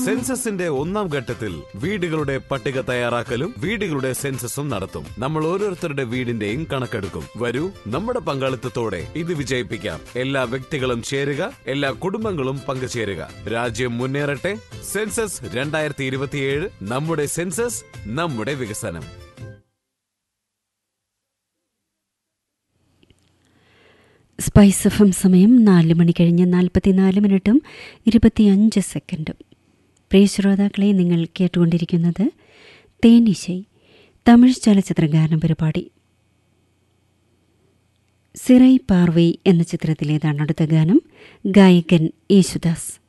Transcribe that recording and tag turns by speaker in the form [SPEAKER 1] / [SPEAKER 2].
[SPEAKER 1] സെൻസസിന്റെ ഒന്നാം ഘട്ടത്തിൽ വീടുകളുടെ പട്ടിക തയ്യാറാക്കലും വീടുകളുടെ സെൻസസും നടത്തും നമ്മൾ ഓരോരുത്തരുടെ വീടിന്റെയും കണക്കെടുക്കും വരൂ നമ്മുടെ പങ്കാളിത്തത്തോടെ ഇത് വിജയിപ്പിക്കാം എല്ലാ വ്യക്തികളും ചേരുക എല്ലാ കുടുംബങ്ങളും പങ്കുചേരുക രാജ്യം മുന്നേറട്ടെ സെൻസസ് രണ്ടായിരത്തി ഇരുപത്തിയേഴ് നമ്മുടെ സെൻസസ് നമ്മുടെ വികസനം
[SPEAKER 2] സ്പൈസ് എഫ് എം സമയം നാല് മണി കഴിഞ്ഞ് നാൽപ്പത്തിനാല് മിനിറ്റും ഇരുപത്തിയഞ്ച് സെക്കൻഡും പ്രിയ ശ്രോതാക്കളെ നിങ്ങൾ കേട്ടുകൊണ്ടിരിക്കുന്നത് തേനിശൈ തമിഴ് ചലച്ചിത്ര ഗാന പരിപാടി സിറൈ പാർവൈ എന്ന ചിത്രത്തിലേതാണ് അടുത്ത ഗാനം ഗായകൻ യേശുദാസ്